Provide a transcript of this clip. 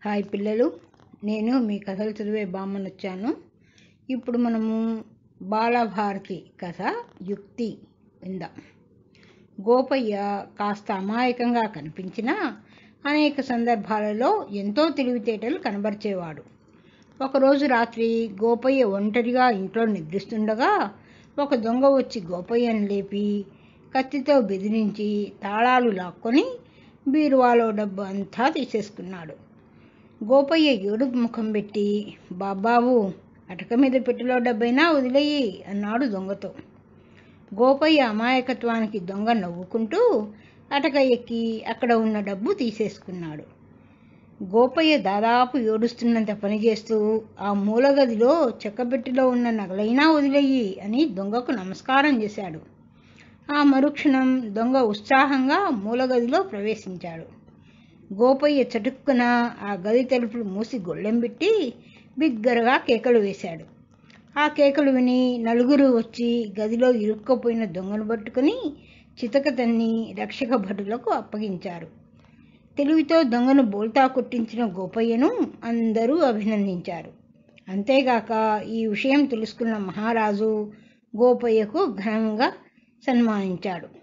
hi పిల్లలు నేను మీ కథలు చదివే బామ్మను వచ్చాను ఇప్పుడు మనము బాలభారతి కథ యుక్తి విందాం గోపయ్య కాస్త అమాయకంగా కనిపించినా అనేక సందర్భాలలో ఎంతో తెలివితేటలు కనబరిచేవాడు ఒకరోజు రాత్రి గోపయ్య ఒంటరిగా ఇంట్లో నిద్రిస్తుండగా ఒక దొంగ వచ్చి గోపయ్యను లేపి కత్తితో బెదిరించి తాళాలు లాక్కొని బీరువాలో డబ్బు అంతా తీసేసుకున్నాడు గోపయ్య ఏడుపు ముఖం పెట్టి బాబాబు అటక మీద పెట్టెలో డబ్బైనా వదిలేయి అన్నాడు దొంగతో గోపయ్య అమాయకత్వానికి దొంగ నవ్వుకుంటూ అటక ఎక్కి అక్కడ ఉన్న డబ్బు తీసేసుకున్నాడు గోపయ్య దాదాపు ఏడుస్తున్నంత పని చేస్తూ ఆ మూలగదిలో చెక్కపెట్టిలో ఉన్న నగలైనా వదిలేయి అని దొంగకు నమస్కారం చేశాడు ఆ మరుక్షణం దొంగ ఉత్సాహంగా మూలగదిలో ప్రవేశించాడు గోపయ్య చటుక్కున ఆ గది తలుపులు మూసి గొళ్ళెం పెట్టి బిగ్గరగా కేకలు వేశాడు ఆ కేకలు విని నలుగురు వచ్చి గదిలో ఇరుక్కుపోయిన దొంగను పట్టుకుని చితక తన్ని రక్షక భటులకు అప్పగించారు తెలివితో దొంగను బోల్తా కొట్టించిన గోపయ్యను అందరూ అభినందించారు అంతేగాక ఈ విషయం తెలుసుకున్న మహారాజు గోపయ్యకు ఘనంగా సన్మానించాడు